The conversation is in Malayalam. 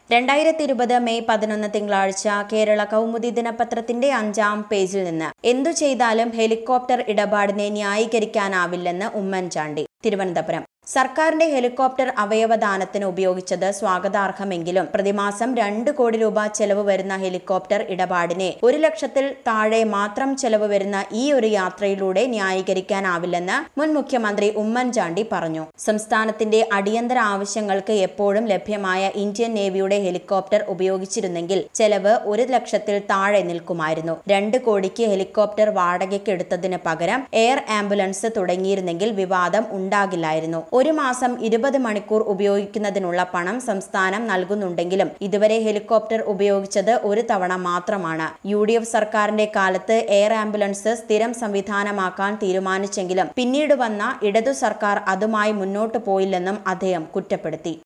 രണ്ടായിരത്തി ഇരുപത് മെയ് പതിനൊന്ന് തിങ്കളാഴ്ച കേരള കൗമുദി ദിനപത്രത്തിന്റെ അഞ്ചാം പേജിൽ നിന്ന് എന്തു ചെയ്താലും ഹെലികോപ്റ്റർ ഇടപാടിനെ ന്യായീകരിക്കാനാവില്ലെന്ന് ഉമ്മൻചാണ്ടി തിരുവനന്തപുരം സർക്കാരിന്റെ ഹെലികോപ്റ്റർ അവയവദാനത്തിന് ഉപയോഗിച്ചത് സ്വാഗതാർഹമെങ്കിലും പ്രതിമാസം രണ്ട് കോടി രൂപ ചെലവ് വരുന്ന ഹെലികോപ്റ്റർ ഇടപാടിനെ ഒരു ലക്ഷത്തിൽ താഴെ മാത്രം ചെലവ് വരുന്ന ഈ ഒരു യാത്രയിലൂടെ ന്യായീകരിക്കാനാവില്ലെന്ന് മുൻ മുഖ്യമന്ത്രി ഉമ്മൻചാണ്ടി പറഞ്ഞു സംസ്ഥാനത്തിന്റെ അടിയന്തര ആവശ്യങ്ങൾക്ക് എപ്പോഴും ലഭ്യമായ ഇന്ത്യൻ നേവിയുടെ ഹെലികോപ്റ്റർ ഉപയോഗിച്ചിരുന്നെങ്കിൽ ചെലവ് ഒരു ലക്ഷത്തിൽ താഴെ നിൽക്കുമായിരുന്നു രണ്ട് കോടിക്ക് ഹെലികോപ്റ്റർ വാടകയ്ക്ക് എടുത്തതിന് പകരം എയർ ആംബുലൻസ് തുടങ്ങിയിരുന്നെങ്കിൽ വിവാദം ഉണ്ടാകില്ലായിരുന്നു ഒരു മാസം ഇരുപത് മണിക്കൂർ ഉപയോഗിക്കുന്നതിനുള്ള പണം സംസ്ഥാനം നൽകുന്നുണ്ടെങ്കിലും ഇതുവരെ ഹെലികോപ്റ്റർ ഉപയോഗിച്ചത് ഒരു തവണ മാത്രമാണ് യു ഡി എഫ് സർക്കാരിന്റെ കാലത്ത് എയർ ആംബുലൻസ് സ്ഥിരം സംവിധാനമാക്കാൻ തീരുമാനിച്ചെങ്കിലും പിന്നീട് വന്ന ഇടതു സർക്കാർ അതുമായി മുന്നോട്ടു പോയില്ലെന്നും അദ്ദേഹം കുറ്റപ്പെടുത്തി